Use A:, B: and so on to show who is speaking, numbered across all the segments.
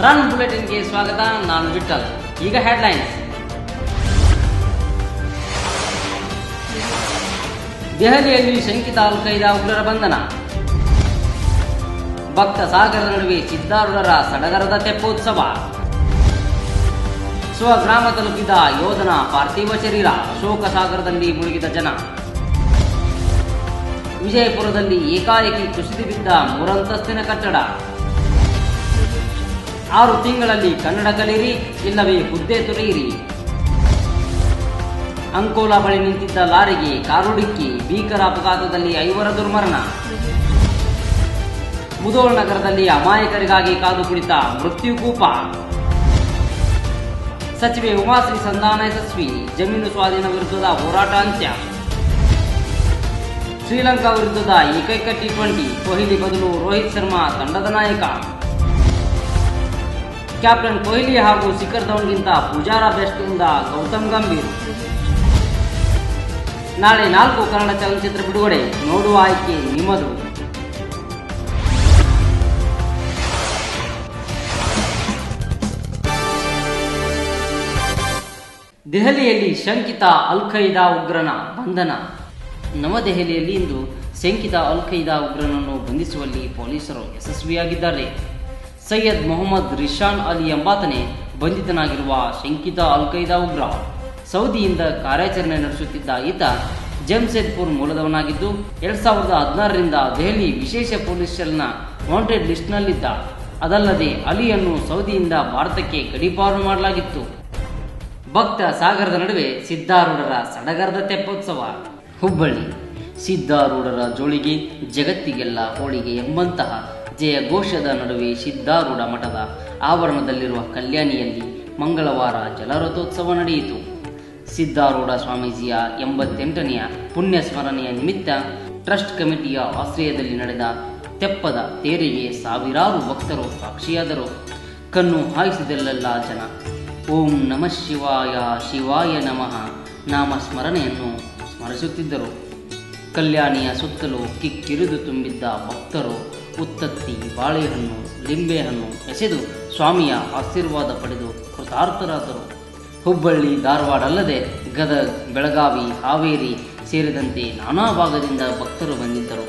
A: run ಬುಲೆಟಿನ್ಗೆ ಸ್ವಾಗತ ನಾನು ವಿಠಲ್ ಈಗ ಹೆಡ್ಲೈನ್ಸ್ ದೆಹಲಿಯಲ್ಲಿ ಶಂಕಿತ ಅಲ್ ಖೈದಾ ಉಗ್ರರ ಬಂಧನ ಭಕ್ತ ಸಾಗರದ ನಡುವೆ ಸಿದ್ದಾರೂಢರ ಸಡಗರದ ತೆಪ್ಪೋತ್ಸವ ಸ್ವಗ್ರಾಮ ತಲುಪಿದ ಯೋಧನ ಪಾರ್ಥಿವ ಶರೀರ ಶೋಕ ಸಾಗರದಲ್ಲಿ ಮುಳುಗಿದ ಜನ ವಿಜಯಪುರದಲ್ಲಿ ಏಕಾಏಕಿ ಕುಸಿದು ಬಿದ್ದ ಮೂರಂತಸ್ತಿನ ಕಟ್ಟಡ ಆರು ತಿಂಗಳಲ್ಲಿ ಕನ್ನಡ ಕಲಿಯಿರಿ ಇಲ್ಲವೇ ಹುದ್ದೆ ತೊರೆಯಿರಿ ಅಂಕೋಲಾ ಬಳಿ ನಿಂತಿದ್ದ ಲಾರಿಗೆ ಕಾರು ಡಿಕ್ಕಿ ಭೀಕರ ಅಪಘಾತದಲ್ಲಿ ಐವರ ದುರ್ಮರಣ ಮುದೋಳ್ ನಗರದಲ್ಲಿ ಅಮಾಯಕರಿಗಾಗಿ ಕಾದು ಕುಳಿತ ಮೃತ್ಯುಕೂಪ ಸಚಿವೆ ಉಮಾಶ್ರೀ ಸಂಧಾನ ಯಶಸ್ವಿ ಜಮೀನು ಸ್ವಾಧೀನ ವಿರುದ್ಧದ ಹೋರಾಟ ಅಂತ್ಯ ಶ್ರೀಲಂಕಾ ವಿರುದ್ಧದ ಏಕೈಕ ಟಿ ಟ್ವೆಂಟಿ ಕೊಹ್ಲಿ ಬದಲು ರೋಹಿತ್ ಶರ್ಮಾ ತಂಡದ ನಾಯಕ ಕ್ಯಾಪ್ಟನ್ ಕೊಹ್ಲಿ ಹಾಗೂ ಶಿಖರ್ ಧವನ್ಗಿಂತ ಪೂಜಾರ ಬೆಸ್ಟ್ನಿಂದ ಗೌತಮ್ ಗಂಭೀರ್ ನಾಳೆ ನಾಲ್ಕು ಕನ್ನಡ ಚಲನಚಿತ್ರ ಬಿಡುಗಡೆ ನೋಡುವ ಆಯ್ಕೆ ನಿಮ್ಮದು ದೆಹಲಿಯಲ್ಲಿ ಶಂಕಿತ ಅಲ್ ಖೈದಾ ಉಗ್ರನ ಬಂಧನ ನವದೆಹಲಿಯಲ್ಲಿ ಇಂದು ಶಂಕಿತ ಅಲ್ ಖೈದಾ ಉಗ್ರನನ್ನು ಬಂಧಿಸುವಲ್ಲಿ ಪೊಲೀಸರು ಯಶಸ್ವಿಯಾಗಿದ್ದಾರೆ ಸೈಯದ್ ಮೊಹಮ್ಮದ್ ರಿಶಾನ್ ಅಲಿ ಎಂಬಾತನೇ ಬಂಧಿತನಾಗಿರುವ ಶಂಕಿತ ಅಲ್ ಖೈದಾ ಉಗ್ರ ಸೌದಿಯಿಂದ ಕಾರ್ಯಾಚರಣೆ ನಡೆಸುತ್ತಿದ್ದ ಈತ ಜಮ್ಶೆದ್ಪುರ್ ಮೂಲದವನಾಗಿದ್ದು ಎರಡ್ ಸಾವಿರದ ಹದಿನಾರರಿಂದ ದೆಹಲಿ ವಿಶೇಷ ಪೊಲೀಸ್ ಸೆಲ್ನ ವಾಂಟೆಡ್ ಲಿಸ್ಟ್ನಲ್ಲಿದ್ದ ಅದಲ್ಲದೆ ಅಲಿಯನ್ನು ಸೌದಿಯಿಂದ ಭಾರತಕ್ಕೆ ಗಡೀಪಾರು ಮಾಡಲಾಗಿತ್ತು ಭಕ್ತ ಸಾಗರದ ನಡುವೆ ಸಿದ್ದಾರೂಢರ ಸಡಗರದ ತೆಪ್ಪೋತ್ಸವ ಹುಬ್ಬಳ್ಳಿ ಸಿದ್ದಾರೂಢರ ಜೋಳಿಗೆ ಜಗತ್ತಿಗೆಲ್ಲ ಹೋಳಿಗೆ ಎಂಬಂತಹ ಜಯಘೋಷದ ನಡುವೆ ಸಿದ್ದಾರೂಢ ಮಠದ ಆವರಣದಲ್ಲಿರುವ ಕಲ್ಯಾಣಿಯಲ್ಲಿ ಮಂಗಳವಾರ ಜಲರಥೋತ್ಸವ ನಡೆಯಿತು ಸಿದ್ದಾರೂಢ ಸ್ವಾಮೀಜಿಯ ಎಂಬತ್ತೆಂಟನೆಯ ಪುಣ್ಯ ಸ್ಮರಣೆಯ ನಿಮಿತ್ತ ಟ್ರಸ್ಟ್ ಕಮಿಟಿಯ ಆಶ್ರಯದಲ್ಲಿ ನಡೆದ ತೆಪ್ಪದ ತೇರಿಗೆ ಸಾವಿರಾರು ಭಕ್ತರು ಸಾಕ್ಷಿಯಾದರು ಕಣ್ಣು ಹಾಯಿಸಿದಲ್ಲೆಲ್ಲ ಜನ ಓಂ ನಮಃ ಶಿವಾಯ ಶಿವಾಯ ನಮಃ ನಾಮ ಸ್ಮರಣೆಯನ್ನು ಸ್ಮರಿಸುತ್ತಿದ್ದರು ಕಲ್ಯಾಣಿಯ ಸುತ್ತಲೂ ಕಿಕ್ಕಿರಿದು ತುಂಬಿದ್ದ ಭಕ್ತರು ಉತ್ತತ್ತಿ ಬಾಳೆಹಣ್ಣು ಲಿಂಬೆಹಣ್ಣು ಎಸೆದು ಸ್ವಾಮಿಯ ಆಶೀರ್ವಾದ ಪಡೆದು ಕೃತಾರ್ಥರಾದರು ಹುಬ್ಬಳ್ಳಿ ಧಾರವಾಡ ಅಲ್ಲದೆ ಗದಗ ಬೆಳಗಾವಿ ಹಾವೇರಿ ಸೇರಿದಂತೆ ನಾನಾ ಭಾಗದಿಂದ ಭಕ್ತರು ಬಂದಿದ್ದರು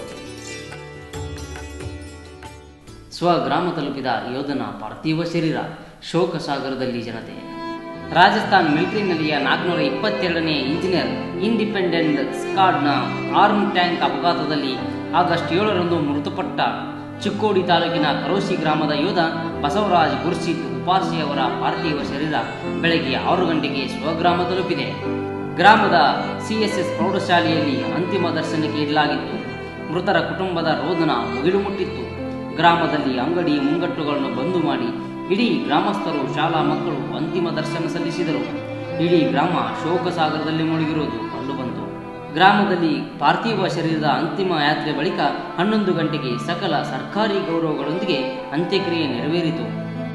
A: ಸ್ವಗ್ರಾಮ ತಲುಪಿದ ಯೋಧನ ಪಾರ್ಥಿವ ಶರೀರ ಶೋಕ ಸಾಗರದಲ್ಲಿ ಜನತೆ ರಾಜಸ್ಥಾನ್ ಮಿಲಿಟರಿ ನೆಲೆಯ ನಾಲ್ಕುನೂರ ಇಪ್ಪತ್ತೆರಡನೇ ಇಂಜಿನಿಯರ್ ಇಂಡಿಪೆಂಡೆಂಟ್ ಸ್ಕಾಡ್ನ ಆರ್ಮ್ ಟ್ಯಾಂಕ್ ಅಪಘಾತದಲ್ಲಿ ಆಗಸ್ಟ್ ಏಳರಂದು ಮೃತಪಟ್ಟ ಚಿಕ್ಕೋಡಿ ತಾಲೂಕಿನ ಕರೋಸಿ ಗ್ರಾಮದ ಯೋಧ ಬಸವರಾಜ್ ಗುರ್ಸಿದ್ ಉಪಾಸಿ ಅವರ ಪಾರ್ಥಿವ ಶರೀರ ಬೆಳಗ್ಗೆ ಆರು ಗಂಟೆಗೆ ಸ್ವಗ್ರಾಮ ತಲುಪಿದೆ ಗ್ರಾಮದ ಸಿಎಸ್ಎಸ್ ಪ್ರೌಢಶಾಲೆಯಲ್ಲಿ ಅಂತಿಮ ದರ್ಶನಕ್ಕೆ ಇಡಲಾಗಿತ್ತು ಮೃತರ ಕುಟುಂಬದ ರೋದನ ಮುಗಿಲು ಮುಟ್ಟಿತ್ತು ಗ್ರಾಮದಲ್ಲಿ ಅಂಗಡಿ ಮುಂಗಟ್ಟುಗಳನ್ನು ಬಂದು ಮಾಡಿ ಇಡೀ ಗ್ರಾಮಸ್ಥರು ಶಾಲಾ ಮಕ್ಕಳು ಅಂತಿಮ ದರ್ಶನ ಸಲ್ಲಿಸಿದರು ಇಡೀ ಗ್ರಾಮ ಶೋಕ ಸಾಗರದಲ್ಲಿ ಮುಳುಗಿರುವುದು ಕಂಡುಬಂತು ಗ್ರಾಮದಲ್ಲಿ ಪಾರ್ಥಿವ ಶರೀರದ ಅಂತಿಮ ಯಾತ್ರೆ ಬಳಿಕ ಹನ್ನೊಂದು ಗಂಟೆಗೆ ಸಕಲ ಸರ್ಕಾರಿ ಗೌರವಗಳೊಂದಿಗೆ ಅಂತ್ಯಕ್ರಿಯೆ ನೆರವೇರಿತು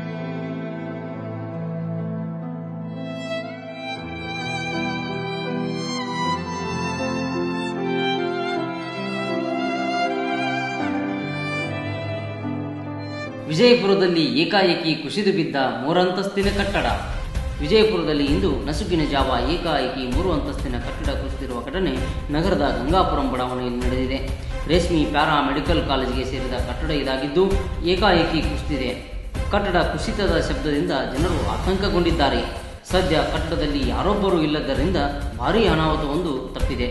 A: ವಿಜಯಪುರದಲ್ಲಿ ಏಕಾಏಕಿ ಕುಸಿದು ಬಿದ್ದ ಮೂರಂತಸ್ತಿನ ಕಟ್ಟಡ ವಿಜಯಪುರದಲ್ಲಿ ಇಂದು ನಸುಕಿನ ಜಾವ ಏಕಾಏಕಿ ಮೂರು ಅಂತಸ್ತಿನ ಕಟ್ಟಡ ಕುಸಿದಿರುವ ಘಟನೆ ನಗರದ ಗಂಗಾಪುರಂ ಬಡಾವಣೆಯಲ್ಲಿ ನಡೆದಿದೆ ರೇಷ್ಮಿ ಪ್ಯಾರಾ ಮೆಡಿಕಲ್ ಕಾಲೇಜಿಗೆ ಸೇರಿದ ಕಟ್ಟಡ ಇದಾಗಿದ್ದು ಏಕಾಏಕಿ ಕುಸಿದಿದೆ ಕಟ್ಟಡ ಕುಸಿತದ ಶಬ್ದದಿಂದ ಜನರು ಆತಂಕಗೊಂಡಿದ್ದಾರೆ ಸದ್ಯ ಕಟ್ಟಡದಲ್ಲಿ ಯಾರೊಬ್ಬರೂ ಇಲ್ಲದರಿಂದ ಭಾರೀ ಅನಾಹುತವೊಂದು ತಪ್ಪಿದೆ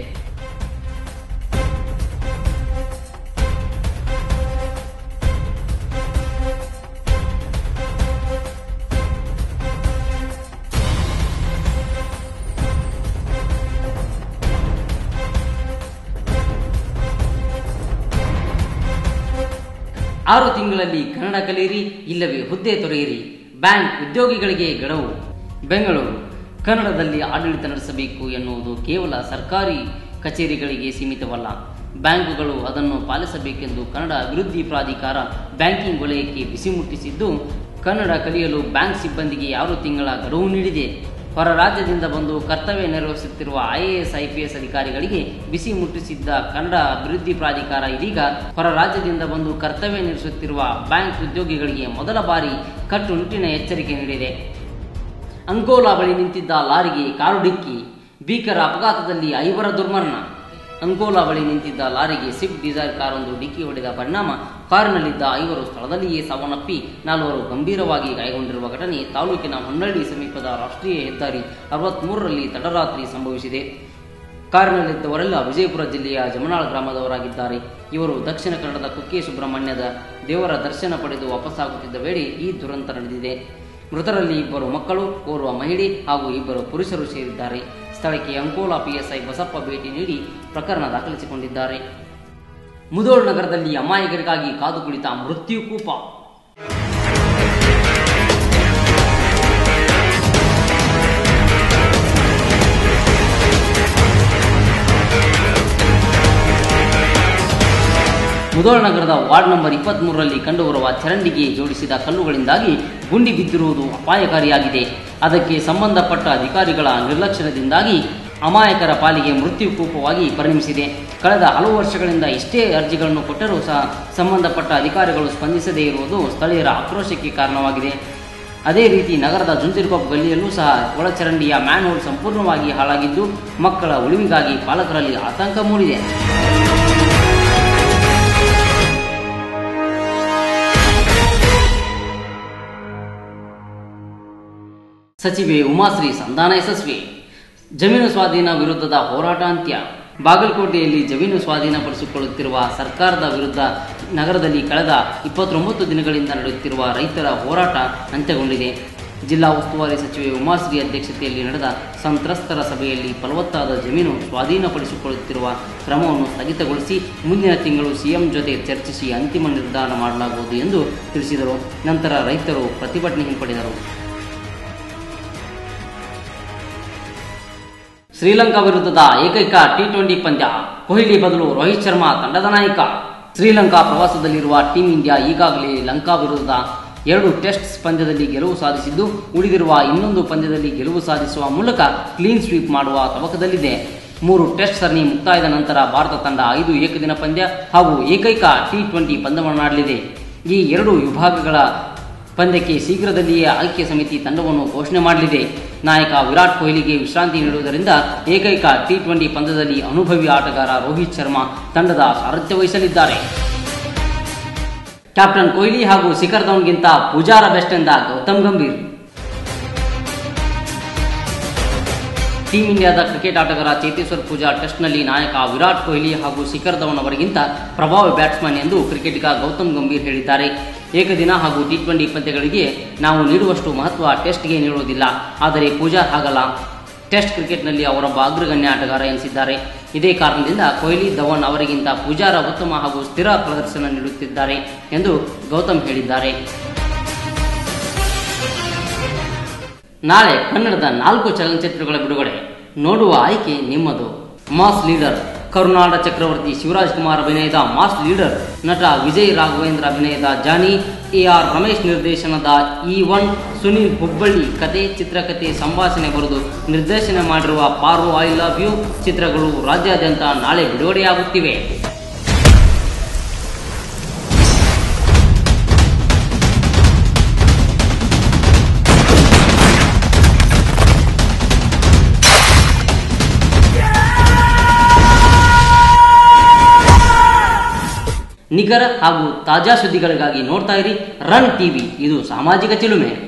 A: ಆರು ತಿಂಗಳಲ್ಲಿ ಕನ್ನಡ ಕಲಿಯಿರಿ ಇಲ್ಲವೇ ಹುದ್ದೆ ತೊರೆಯಿರಿ ಬ್ಯಾಂಕ್ ಉದ್ಯೋಗಿಗಳಿಗೆ ಗಡವು ಬೆಂಗಳೂರು ಕನ್ನಡದಲ್ಲಿ ಆಡಳಿತ ನಡೆಸಬೇಕು ಎನ್ನುವುದು ಕೇವಲ ಸರ್ಕಾರಿ ಕಚೇರಿಗಳಿಗೆ ಸೀಮಿತವಲ್ಲ ಬ್ಯಾಂಕುಗಳು ಅದನ್ನು ಪಾಲಿಸಬೇಕೆಂದು ಕನ್ನಡ ಅಭಿವೃದ್ಧಿ ಪ್ರಾಧಿಕಾರ ಬ್ಯಾಂಕಿಂಗ್ ವಲಯಕ್ಕೆ ಬಿಸಿ ಮುಟ್ಟಿಸಿದ್ದು ಕನ್ನಡ ಕಲಿಯಲು ಬ್ಯಾಂಕ್ ಸಿಬ್ಬಂದಿಗೆ ಆರು ತಿಂಗಳ ಗಡುವು ನೀಡಿದೆ ಹೊರ ರಾಜ್ಯದಿಂದ ಬಂದು ಕರ್ತವ್ಯ ನಿರ್ವಹಿಸುತ್ತಿರುವ ಐಎಎಸ್ ಐಪಿಎಸ್ ಅಧಿಕಾರಿಗಳಿಗೆ ಬಿಸಿ ಮುಟ್ಟಿಸಿದ್ದ ಕನ್ನಡ ಅಭಿವೃದ್ಧಿ ಪ್ರಾಧಿಕಾರ ಇದೀಗ ಹೊರ ರಾಜ್ಯದಿಂದ ಬಂದು ಕರ್ತವ್ಯ ನಿರ್ವಹಿಸುತ್ತಿರುವ ಬ್ಯಾಂಕ್ ಉದ್ಯೋಗಿಗಳಿಗೆ ಮೊದಲ ಬಾರಿ ಕಟ್ಟುನಿಟ್ಟಿನ ಎಚ್ಚರಿಕೆ ನೀಡಿದೆ ಅಂಗೋಲಾ ಬಳಿ ನಿಂತಿದ್ದ ಲಾರಿಗೆ ಕಾರು ಡಿಕ್ಕಿ ಭೀಕರ ಅಪಘಾತದಲ್ಲಿ ಐವರ ದುರ್ಮರಣ ಅಂಕೋಲಾ ಬಳಿ ನಿಂತಿದ್ದ ಲಾರಿಗೆ ಸ್ವಿಫ್ಟ್ ಡಿಸೈರ್ ಕಾರೊಂದು ಡಿಕ್ಕಿ ಹೊಡೆದ ಪರಿಣಾಮ ಕಾರಿನಲ್ಲಿದ್ದ ಐವರು ಸ್ಥಳದಲ್ಲಿಯೇ ಸಾವನ್ನಪ್ಪಿ ನಾಲ್ವರು ಗಂಭೀರವಾಗಿ ಗಾಯಗೊಂಡಿರುವ ಘಟನೆ ತಾಲೂಕಿನ ಹೊನ್ನಳ್ಳಿ ಸಮೀಪದ ರಾಷ್ಟ್ರೀಯ ಹೆದ್ದಾರಿ ಅರವತ್ಮೂರರಲ್ಲಿ ತಡರಾತ್ರಿ ಸಂಭವಿಸಿದೆ ಕಾರಿನಲ್ಲಿದ್ದವರೆಲ್ಲ ವಿಜಯಪುರ ಜಿಲ್ಲೆಯ ಜಮನಾಳ ಗ್ರಾಮದವರಾಗಿದ್ದಾರೆ ಇವರು ದಕ್ಷಿಣ ಕನ್ನಡದ ಕುಕ್ಕೆ ಸುಬ್ರಹ್ಮಣ್ಯದ ದೇವರ ದರ್ಶನ ಪಡೆದು ವಾಪಸ್ಸಾಗುತ್ತಿದ್ದ ವೇಳೆ ಈ ದುರಂತ ನಡೆದಿದೆ ಮೃತರಲ್ಲಿ ಇಬ್ಬರು ಮಕ್ಕಳು ಓರ್ವ ಮಹಿಳೆ ಹಾಗೂ ಇಬ್ಬರು ಪುರುಷರು ಸೇರಿದ್ದಾರೆ ಸ್ಥಳಕ್ಕೆ ಅಂಕೋಲಾ ಪಿಎಸ್ಐ ಬಸಪ್ಪ ಭೇಟಿ ನೀಡಿ ಪ್ರಕರಣ ದಾಖಲಿಸಿಕೊಂಡಿದ್ದಾರೆ ಮುದೋಳ್ ನಗರದಲ್ಲಿ ಅಮಾಯಕರಿಗಾಗಿ ಕಾದು ಕುಳಿತ ಮೃತ್ಯು ಕೂಪ ಮುದೋಳ ನಗರದ ವಾರ್ಡ್ ನಂಬರ್ ಇಪ್ಪತ್ಮೂರರಲ್ಲಿ ಕಂಡುಬರುವ ಚರಂಡಿಗೆ ಜೋಡಿಸಿದ ಕಲ್ಲುಗಳಿಂದಾಗಿ ಗುಂಡಿ ಬಿದ್ದಿರುವುದು ಅಪಾಯಕಾರಿಯಾಗಿದೆ ಅದಕ್ಕೆ ಸಂಬಂಧಪಟ್ಟ ಅಧಿಕಾರಿಗಳ ನಿರ್ಲಕ್ಷ್ಯದಿಂದಾಗಿ ಅಮಾಯಕರ ಪಾಲಿಗೆ ಮೃತ್ಯು ಕೂಪವಾಗಿ ಪರಿಣಮಿಸಿದೆ ಕಳೆದ ಹಲವು ವರ್ಷಗಳಿಂದ ಇಷ್ಟೇ ಅರ್ಜಿಗಳನ್ನು ಕೊಟ್ಟರೂ ಸಹ ಸಂಬಂಧಪಟ್ಟ ಅಧಿಕಾರಿಗಳು ಸ್ಪಂದಿಸದೇ ಇರುವುದು ಸ್ಥಳೀಯರ ಆಕ್ರೋಶಕ್ಕೆ ಕಾರಣವಾಗಿದೆ ಅದೇ ರೀತಿ ನಗರದ ಜುಂತಿರ್ಕೊಪ್ಪ ಗಲ್ಲಿಯಲ್ಲೂ ಸಹ ಒಳಚರಂಡಿಯ ಮ್ಯಾನ್ಹೋಲ್ ಸಂಪೂರ್ಣವಾಗಿ ಹಾಳಾಗಿದ್ದು ಮಕ್ಕಳ ಉಳಿವಿಗಾಗಿ ಪಾಲಕರಲ್ಲಿ ಆತಂಕ ಮೂಡಿದೆ ಸಚಿವೆ ಉಮಾಶ್ರೀ ಸಂಧಾನ ಯಶಸ್ವಿ ಜಮೀನು ಸ್ವಾಧೀನ ವಿರುದ್ಧದ ಹೋರಾಟ ಅಂತ್ಯ ಬಾಗಲಕೋಟೆಯಲ್ಲಿ ಜಮೀನು ಸ್ವಾಧೀನಪಡಿಸಿಕೊಳ್ಳುತ್ತಿರುವ ಸರ್ಕಾರದ ವಿರುದ್ಧ ನಗರದಲ್ಲಿ ಕಳೆದ ಇಪ್ಪತ್ತೊಂಬತ್ತು ದಿನಗಳಿಂದ ನಡೆಯುತ್ತಿರುವ ರೈತರ ಹೋರಾಟ ಅಂತ್ಯಗೊಂಡಿದೆ ಜಿಲ್ಲಾ ಉಸ್ತುವಾರಿ ಸಚಿವೆ ಉಮಾಶ್ರೀ ಅಧ್ಯಕ್ಷತೆಯಲ್ಲಿ ನಡೆದ ಸಂತ್ರಸ್ತರ ಸಭೆಯಲ್ಲಿ ಫಲವತ್ತಾದ ಜಮೀನು ಸ್ವಾಧೀನಪಡಿಸಿಕೊಳ್ಳುತ್ತಿರುವ ಕ್ರಮವನ್ನು ಸ್ಥಗಿತಗೊಳಿಸಿ ಮುಂದಿನ ತಿಂಗಳು ಸಿಎಂ ಜೊತೆ ಚರ್ಚಿಸಿ ಅಂತಿಮ ನಿರ್ಧಾರ ಮಾಡಲಾಗುವುದು ಎಂದು ತಿಳಿಸಿದರು ನಂತರ ರೈತರು ಪ್ರತಿಭಟನೆ ಹಿಂಪಡೆದರು ಶ್ರೀಲಂಕಾ ವಿರುದ್ಧದ ಏಕೈಕ ಟಿ ಟ್ವೆಂಟಿ ಪಂದ್ಯ ಕೊಹ್ಲಿ ಬದಲು ರೋಹಿತ್ ಶರ್ಮಾ ತಂಡದ ನಾಯಕ ಶ್ರೀಲಂಕಾ ಪ್ರವಾಸದಲ್ಲಿರುವ ಟೀಂ ಇಂಡಿಯಾ ಈಗಾಗಲೇ ಲಂಕಾ ವಿರುದ್ಧದ ಎರಡು ಟೆಸ್ಟ್ ಪಂದ್ಯದಲ್ಲಿ ಗೆಲುವು ಸಾಧಿಸಿದ್ದು ಉಳಿದಿರುವ ಇನ್ನೊಂದು ಪಂದ್ಯದಲ್ಲಿ ಗೆಲುವು ಸಾಧಿಸುವ ಮೂಲಕ ಕ್ಲೀನ್ ಸ್ವೀಪ್ ಮಾಡುವ ತವಕದಲ್ಲಿದೆ ಮೂರು ಟೆಸ್ಟ್ ಸರಣಿ ಮುಕ್ತಾಯದ ನಂತರ ಭಾರತ ತಂಡ ಐದು ಏಕದಿನ ಪಂದ್ಯ ಹಾಗೂ ಏಕೈಕ ಟಿ ಟ್ವೆಂಟಿ ಪಂದ್ಯವನ್ನಾಡಲಿದೆ ಈ ಎರಡು ವಿಭಾಗಗಳ ಪಂದ್ಯಕ್ಕೆ ಶೀಘ್ರದಲ್ಲಿಯೇ ಆಯ್ಕೆ ಸಮಿತಿ ತಂಡವನ್ನು ಘೋಷಣೆ ಮಾಡಲಿದೆ ನಾಯಕ ವಿರಾಟ್ ಕೊಹ್ಲಿಗೆ ವಿಶ್ರಾಂತಿ ನೀಡುವುದರಿಂದ ಏಕೈಕ ಟಿ ಟ್ವೆಂಟಿ ಪಂದ್ಯದಲ್ಲಿ ಅನುಭವಿ ಆಟಗಾರ ರೋಹಿತ್ ಶರ್ಮಾ ತಂಡದ ಸಾರಥ್ಯ ವಹಿಸಲಿದ್ದಾರೆ ಕ್ಯಾಪ್ಟನ್ ಕೊಹ್ಲಿ ಹಾಗೂ ಶಿಖರ್ ಧವನ್ಗಿಂತ ಪೂಜಾರ ಬೆಸ್ಟ್ ಎಂದ ಗೌತಮ್ ಗಂಭೀರ್ ಟೀಂ ಇಂಡಿಯಾದ ಕ್ರಿಕೆಟ್ ಆಟಗಾರ ಚೇತೇಶ್ವರ್ ಪೂಜಾ ಟೆಸ್ಟ್ನಲ್ಲಿ ನಾಯಕ ವಿರಾಟ್ ಕೊಹ್ಲಿ ಹಾಗೂ ಶಿಖರ್ ಧವನ್ ಅವರಿಗಿಂತ ಪ್ರಭಾವಿ ಬ್ಯಾಟ್ಸ್ಮನ್ ಎಂದು ಕ್ರಿಕೆಟಿಗ ಗೌತಮ್ ಗಂಭೀರ್ ಹೇಳಿದ್ದಾರೆ ಏಕದಿನ ಹಾಗೂ ಟಿ ಟ್ವೆಂಟಿ ಪಂದ್ಯಗಳಿಗೆ ನಾವು ನೀಡುವಷ್ಟು ಮಹತ್ವ ಟೆಸ್ಟ್ಗೆ ನೀಡುವುದಿಲ್ಲ ಆದರೆ ಪೂಜಾ ಹಾಗಲ್ಲ ಟೆಸ್ಟ್ ಕ್ರಿಕೆಟ್ನಲ್ಲಿ ಅವರೊಬ್ಬ ಅಗ್ರಗಣ್ಯ ಆಟಗಾರ ಎನಿಸಿದ್ದಾರೆ ಇದೇ ಕಾರಣದಿಂದ ಕೊಹ್ಲಿ ಧವನ್ ಅವರಿಗಿಂತ ಪೂಜಾರ ಉತ್ತಮ ಹಾಗೂ ಸ್ಥಿರ ಪ್ರದರ್ಶನ ನೀಡುತ್ತಿದ್ದಾರೆ ಎಂದು ಗೌತಮ್ ಹೇಳಿದ್ದಾರೆ ನಾಳೆ ಕನ್ನಡದ ನಾಲ್ಕು ಚಲನಚಿತ್ರಗಳ ಬಿಡುಗಡೆ ನೋಡುವ ಆಯ್ಕೆ ನಿಮ್ಮದು ಮಾಸ್ ಲೀಡರ್ ಕರುನಾಡ ಚಕ್ರವರ್ತಿ ಶಿವರಾಜ್ ಕುಮಾರ್ ಅಭಿನಯದ ಮಾಸ್ ಲೀಡರ್ ನಟ ವಿಜಯ್ ರಾಘವೇಂದ್ರ ಅಭಿನಯದ ಜಾನಿ ಎ ಆರ್ ರಮೇಶ್ ನಿರ್ದೇಶನದ ಈ ಒನ್ ಸುನೀಲ್ ಹುಬ್ಬಳ್ಳಿ ಕತೆ ಚಿತ್ರಕಥೆ ಸಂಭಾಷಣೆ ಬರೆದು ನಿರ್ದೇಶನ ಮಾಡಿರುವ ಪಾರು ಐ ಲವ್ ಯು ಚಿತ್ರಗಳು ರಾಜ್ಯಾದ್ಯಂತ ನಾಳೆ ಬಿಡುಗಡೆಯಾಗುತ್ತಿವೆ ನಿಖರ ಹಾಗೂ ತಾಜಾ ಸುದ್ದಿಗಳಿಗಾಗಿ ನೋಡ್ತಾ ಇರಿ ರನ್ ಟಿವಿ ಇದು ಸಾಮಾಜಿಕ ಚಿಲುಮೆ